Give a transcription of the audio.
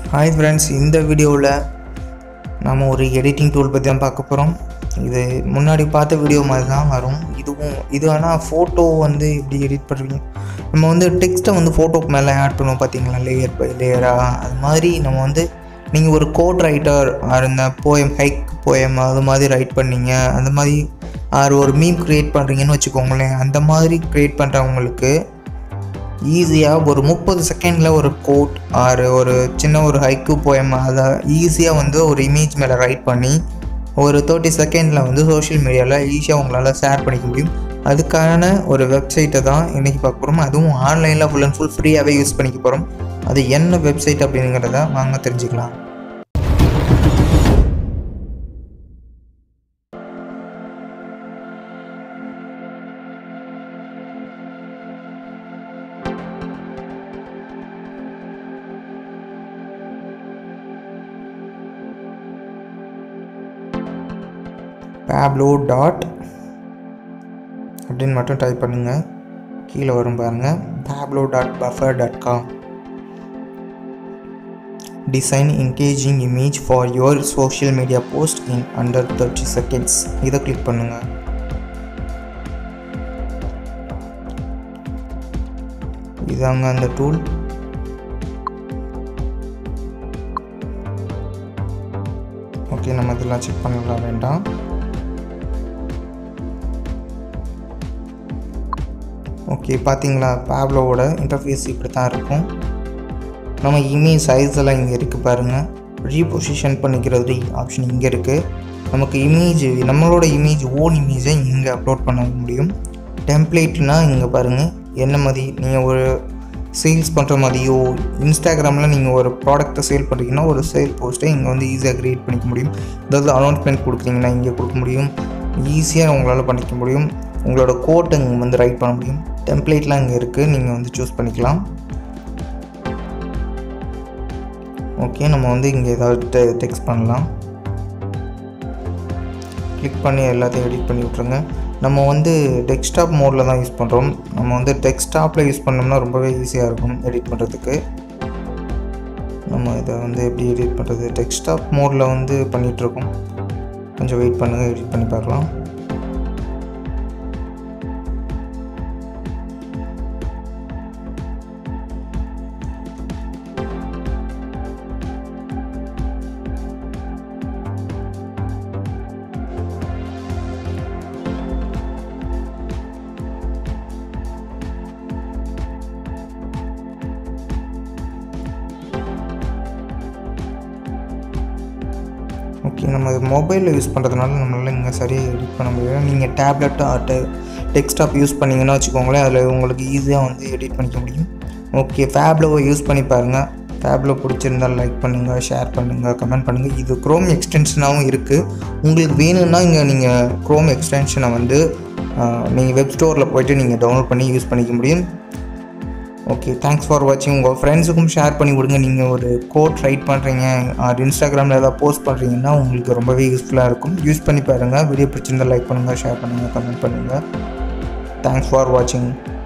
hi friends இந்த வீடியோவில் நம்ம ஒரு எடிட்டிங் டூல் பற்றி தான் பார்க்க போகிறோம் இது முன்னாடி பார்த்த வீடியோ மாதிரி தான் வரும் இதுவும் இது ஆனால் ஃபோட்டோ வந்து எப்படி எடிட் பண்ணுறீங்க நம்ம வந்து டெக்ஸ்ட்டை வந்து ஃபோட்டோக்கு மேலே ஆட் பண்ணுவோம் பார்த்தீங்களா லேயர் பை லேயராக அது மாதிரி நம்ம வந்து நீங்கள் ஒரு கோட் ரைட்டர் இந்த போயம் ஹைக் போயம் அது மாதிரி ரைட் பண்ணீங்க அந்த மாதிரி ஆர் ஒரு மீம் க்ரியேட் பண்ணுறீங்கன்னு வச்சுக்கோங்களேன் அந்த மாதிரி க்ரியேட் பண்ணுறவங்களுக்கு ஈஸியாக ஒரு முப்பது செகண்டில் ஒரு கோட் ஆர் ஒரு சின்ன ஒரு ஹைக்கு போயம் அதை ஈஸியாக வந்து ஒரு இமேஜ் மேலே ரைட் பண்ணி ஒரு தேர்ட்டி செகண்டில் வந்து சோஷியல் மீடியாவில் ஈஸியாக உங்களால் ஷேர் பண்ணிக்க முடியும் அதுக்கான ஒரு வெப்சைட்டை தான் இன்றைக்கி பார்க்க போகிறோம் அதுவும் ஆன்லைனில் ஃபுல் அண்ட் ஃபுல் ஃப்ரீயாகவே யூஸ் பண்ணிக்க போகிறோம் அது என்ன வெப்சைட் அப்படிங்கிறத வாங்க தெரிஞ்சுக்கலாம் பேப்லோ டாட் அப்படின்னு மட்டும் டைப் பண்ணுங்கள் கீழே வரும் பாருங்கள் Pablo dot Buffer dot com design engaging image for your social media post in under thirty seconds இதை கிளிக் பண்ணுங்கள் இதாங்க அந்த டூல் ஓகே நம்ம இதெல்லாம் செக் பண்ணலாம் வேண்டாம் ஓகே பார்த்தீங்களா பேப்லோவோட இன்டர்ஃபேஸ் இப்படி தான் இருக்கும் நம்ம இமேஜ் சைஸ் எல்லாம் இங்கே இருக்குது பாருங்கள் ரீபொசிஷன் பண்ணிக்கிறது ஆப்ஷன் இங்கே இருக்குது நமக்கு இமேஜ் நம்மளோட இமேஜ் ஓன் இமேஜை இங்கே அப்லோட் பண்ண முடியும் டெம்ப்ளேட்னால் இங்கே பாருங்கள் என்ன மாதிரி நீங்கள் ஒரு சேல்ஸ் பண்ணுற மாதிரியோ இன்ஸ்டாகிராமில் நீங்கள் ஒரு ப்ராடக்ட்டை சேல் பண்ணுறீங்கன்னா ஒரு சேல் போஸ்ட்டை இங்கே வந்து ஈஸியாக க்ரியேட் பண்ணிக்க முடியும் ஏதாவது அனௌன்ஸ்மெண்ட் கொடுக்குறீங்கன்னா இங்கே கொடுக்க முடியும் ஈஸியாக உங்களால் பண்ணிக்க முடியும் உங்களோட கோட்டை இங்கே வந்து ரைட் பண்ண முடியும் டெம்ப்ளேட்லாம் இங்கே இருக்குது நீங்கள் வந்து சூஸ் பண்ணிக்கலாம் ஓகே நம்ம வந்து இங்கே ஏதாவது டெக்ஸ்ட் பண்ணலாம் கிளிக் பண்ணி எல்லாத்தையும் எடிட் பண்ணி விட்ருங்க நம்ம வந்து டெஸ்க்டாப் மோடில் தான் யூஸ் பண்ணுறோம் நம்ம வந்து டெஸ்க்டாப்பில் யூஸ் பண்ணோம்னா ரொம்பவே ஈஸியாக இருக்கும் எடிட் பண்ணுறதுக்கு நம்ம இதை வந்து எப்படி எடிட் பண்ணுறது டெஸ்க்டாப் மோடில் வந்து பண்ணிகிட்ருக்கோம் கொஞ்சம் வெயிட் பண்ணுங்கள் எடிட் பண்ணி பார்க்கலாம் ஓகே நம்ம மொபைலில் யூஸ் பண்ணுறதுனால நம்மளால் இங்கே சரியாக எடிட் பண்ண முடியாது நீங்கள் டேப்லெட் ஆட்டு டெஸ்க்டாப் யூஸ் பண்ணிங்கன்னா வச்சுக்கோங்களேன் அதில் உங்களுக்கு ஈஸியாக வந்து எடிட் பண்ணிக்க முடியும் ஓகே ஃபேப்லோவை யூஸ் பண்ணி பாருங்கள் ஃபேப்லோ பிடிச்சிருந்தால் லைக் பண்ணுங்கள் ஷேர் பண்ணுங்கள் கமெண்ட் பண்ணுங்கள் இது க்ரோம் எக்ஸ்டென்ஷனாகவும் இருக்குது உங்களுக்கு வேணும்னா இங்கே நீங்கள் க்ரோம் எக்ஸ்டென்ஷனை வந்து நீங்கள் வெப் ஸ்டோரில் போய்ட்டு நீங்கள் டவுன்லோட் பண்ணி யூஸ் பண்ணிக்க முடியும் ஓகே தேங்க்ஸ் ஃபார் வாட்சிங் உங்கள் ஃப்ரெண்ட்ஸுக்கும் ஷேர் பண்ணி விடுங்க நீங்கள் ஒரு கோட் ரைட் பண்ணுறீங்க ஆர் இன்ஸ்டாகிராமில் ஏதாவது போஸ்ட் பண்ணுறீங்கன்னா உங்களுக்கு ரொம்பவே யூஸ்ஃபுல்லாக இருக்கும் யூஸ் பண்ணி பாருங்கள் வீடியோ பிடிச்சிருந்தால் லைக் பண்ணுங்கள் ஷேர் பண்ணுங்கள் கமெண்ட் பண்ணுங்கள் தேங்க்ஸ் ஃபார் வாட்சிங்